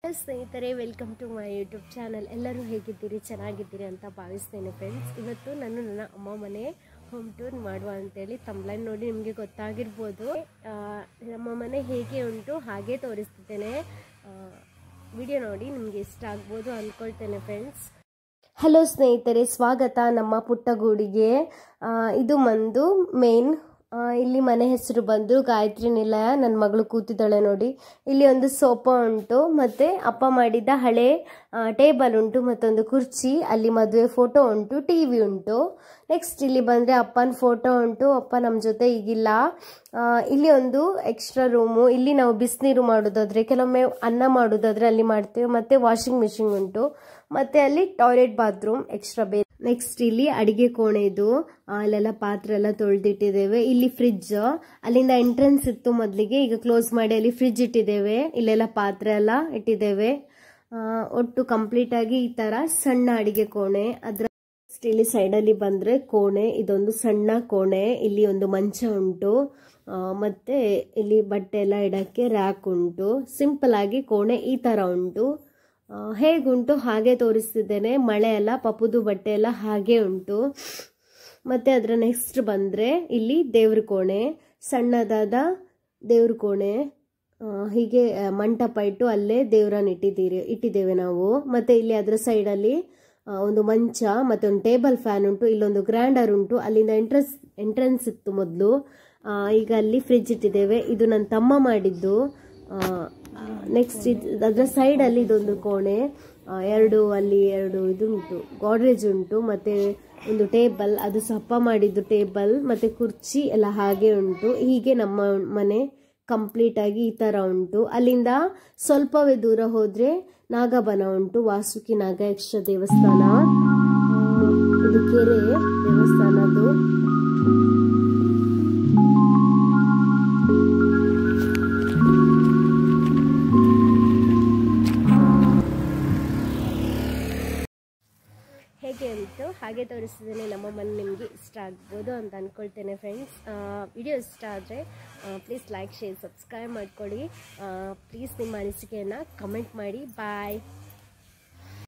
ಸ್ನೇಹಿತರೆ welcome to my YouTube channel ಎಲ್ಲರೂ ಹೇಗಿದ್ದೀರಿ ಚೆನ್ನಾಗಿದ್ದೀರಿ ಅಂತ ಭಾವಿಸ್ತೇನೆ ಫ್ರೆಂಡ್ಸ್ ಇವತ್ತು ನಾನು ನನ್ನ ಅಮ್ಮ ಮನೆ ಹೋಮ್ ಟೂರ್ ಮಾಡುವ ಅಂತೇಳಿ ತಮ್ಲೈನ್ ನೋಡಿ ನಿಮಗೆ ಗೊತ್ತಾಗಿರ್ಬೋದು ಆ, ನಮ್ಮ ಮನೆ ಹೇಗೆ ಉಂಟು ಹಾಗೆ ತೋರಿಸ್ತಿದ್ದೇನೆ ವಿಡಿಯೋ ನೋಡಿ ನಿಮಗೆ ಇಷ್ಟ ಆಗ್ಬೋದು ಅಂದ್ಕೊಳ್ತೇನೆ ಫ್ರೆಂಡ್ಸ್ ಹಲೋ ಸ್ನೇಹಿತರೆ ಸ್ವಾಗತ ನಮ್ಮ ಪುಟ್ಟಗೂಡಿಗೆ ಆ, ಇದು ಬಂದು ಮೇನ್ ಇಲ್ಲಿ ಮನೆ ಹೆಸರು ಬಂದು ಗಾಯತ್ರಿ ನಿಲಯ ನನ್ನ ಮಗಳು ಕೂತಿದ್ದಾಳೆ ನೋಡಿ ಇಲ್ಲಿ ಒಂದು ಸೋಫಾ ಉಂಟು ಮತ್ತೆ ಅಪ್ಪ ಮಾಡಿದ ಹಳೆ ಟೇಬಲ್ ಉಂಟು ಮತ್ತೊಂದು ಕುರ್ಚಿ ಅಲ್ಲಿ ಮದುವೆ ಫೋಟೋ ಉಂಟು ಟಿ ವಿ ಉಂಟು ನೆಕ್ಸ್ಟ್ ಇಲ್ಲಿ ಬಂದರೆ ಅಪ್ಪನ ಫೋಟೋ ಉಂಟು ಅಪ್ಪ ನಮ್ಮ ಜೊತೆ ಈಗಿಲ್ಲ ಆ, ಇಲ್ಲಿ ಒಂದು ಎಕ್ಸ್ಟ್ರಾ ರೂಮು ಇಲ್ಲಿ ನಾವು ಬಿಸಿನೀರು ಮಾಡೋದಾದ್ರೆ ಕೆಲವೊಮ್ಮೆ ಅನ್ನ ಮಾಡೋದಾದ್ರೆ ಅಲ್ಲಿ ಮಾಡ್ತೇವೆ ಮತ್ತೆ ವಾಷಿಂಗ್ ಮಿಷಿನ್ ಉಂಟು ಮತ್ತೆ ಅಲ್ಲಿ ಟಾಯ್ಲೆಟ್ ಬಾತ್ರೂಮ್ ಎಕ್ಸ್ಟ್ರಾ ಬೇರೆ ನೆಕ್ಸ್ಟ್ ಇಲ್ಲಿ ಅಡಿಗೆ ಕೋಣೆ ಇದು ಆ, ಅಲ್ಲೆಲ್ಲ ಪಾತ್ರೆ ಎಲ್ಲ ತೊಳೆದಿಟ್ಟಿದ್ದೇವೆ ಇಲ್ಲಿ ಫ್ರಿಡ್ಜ್ ಅಲ್ಲಿಂದ ಎಂಟ್ರೆನ್ಸ್ ಇತ್ತು ಮೊದಲಿಗೆ ಈಗ ಕ್ಲೋಸ್ ಮಾಡಿ ಅಲ್ಲಿ ಫ್ರಿಡ್ಜ್ ಇಟ್ಟಿದ್ದೇವೆ ಇಲ್ಲೆಲ್ಲ ಪಾತ್ರೆ ಎಲ್ಲ ಇಟ್ಟಿದ್ದೇವೆ ಆ, ಒಟ್ಟು ಕಂಪ್ಲೀಟ್ ಆಗಿ ಈ ತರ ಸಣ್ಣ ಅಡಿಗೆ ಕೋಣೆ ಅದ್ರ ನೆಕ್ಸ್ಟ್ ಇಲ್ಲಿ ಸೈಡಲ್ಲಿ ಬಂದ್ರೆ ಕೋಣೆ ಇದೊಂದು ಸಣ್ಣ ಕೋಣೆ ಇಲ್ಲಿ ಒಂದು ಮಂಚ ಉಂಟು ಆ, ಮತ್ತೆ ಇಲ್ಲಿ ಬಟ್ಟೆ ಎಲ್ಲ ಇಡಕ್ಕೆ ರ್ಯಾಕ್ ಉಂಟು ಸಿಂಪಲ್ ಆಗಿ ಕೋಣೆ ಈ ತರ ಉಂಟು ಆ, ಹೇಗುಂಟು ಹಾಗೆ ತೋರಿಸ್ತಿದ್ದೇನೆ ಮಳೆ ಎಲ್ಲ ಪಪ್ಪುದು ಬಟ್ಟೆ ಎಲ್ಲ ಹಾಗೆ ಉಂಟು ಮತ್ತೆ ಅದರ ನೆಕ್ಸ್ಟ್ ಬಂದ್ರೆ ಇಲ್ಲಿ ದೇವ್ರ ಕೋಣೆ ಸಣ್ಣದಾದ ದೇವ್ರ ಕೋಣೆ ಆ, ಹೀಗೆ ಆ, ಮಂಟಪ ಇಟ್ಟು ಅಲ್ಲೇ ದೇವ್ರನ್ನ ಇಟ್ಟಿದ್ದೀರಿ ಇಟ್ಟಿದ್ದೇವೆ ನಾವು ಮತ್ತೆ ಇಲ್ಲಿ ಅದರ ಸೈಡಲ್ಲಿ ಆ, ಒಂದು ಮಂಚ ಮತ್ತೆ ಒಂದು ಟೇಬಲ್ ಫ್ಯಾನ್ ಉಂಟು ಇಲ್ಲೊಂದು ಗ್ರ್ಯಾಂಡರ್ ಉಂಟು ಅಲ್ಲಿಂದ ಎಂಟ್ರೆನ್ಸ್ ಎಂಟ್ರೆನ್ಸ್ ಇತ್ತು ಮೊದಲು ಈಗ ಅಲ್ಲಿ ಫ್ರಿಡ್ಜ್ ಇಟ್ಟಿದ್ದೇವೆ ಇದು ನನ್ನ ತಮ್ಮ ಮಾಡಿದ್ದು ನೆಕ್ಸ್ಟ್ ಅದರ ಸೈಡಲ್ಲಿ ಇದೊಂದು ಕೋಣೆ ಆ, ಎರಡು ಅಲ್ಲಿ ಎರಡು ಇದುಂಟು ಗಾಡ್ರೇಜ್ ಉಂಟು ಮತ್ತೆ ಒಂದು ಟೇಬಲ್ ಅದು ಸಪ್ಪ ಮಾಡಿದ್ದು ಟೇಬಲ್ ಮತ್ತೆ ಕುರ್ಚಿ ಎಲ್ಲ ಹಾಗೆ ಉಂಟು ಹೀಗೆ ನಮ್ಮ ಮನೆ ಕಂಪ್ಲೀಟ್ ಆಗಿ ಈ ತರ ಉಂಟು ಅಲ್ಲಿಂದ ಸ್ವಲ್ಪವೇ ದೂರ ಹೋದ್ರೆ ನಾಗಬನ ಉಂಟು ವಾಸುಕಿ ನಾಗಯಕ್ಷ ದೇವಸ್ಥಾನ ಆ, ಇದು ಕೆರೆ ದೇವಸ್ಥಾನದ್ದು ಹೇಗೆ ಉಂಟು ಹಾಗೆ ತೋರಿಸಿದ್ದೇನೆ ನಮ್ಮ ಮನೆ ನಿಮಗೆ ಇಷ್ಟ ಆಗ್ಬೋದು ಅಂತ ಅಂದ್ಕೊಳ್ತೇನೆ ಫ್ರೆಂಡ್ಸ್ ವಿಡಿಯೋ ಇಷ್ಟ ಆದರೆ ಪ್ಲೀಸ್ ಲೈಕ್ ಶೇರ್ ಸಬ್ಸ್ಕ್ರೈಬ್ ಮಾಡ್ಕೊಳ್ಳಿ ಪ್ಲೀಸ್ ನಿಮ್ಮ ಅನಿಸಿಕೆಯನ್ನು ಕಮೆಂಟ್ ಮಾಡಿ ಬಾಯ್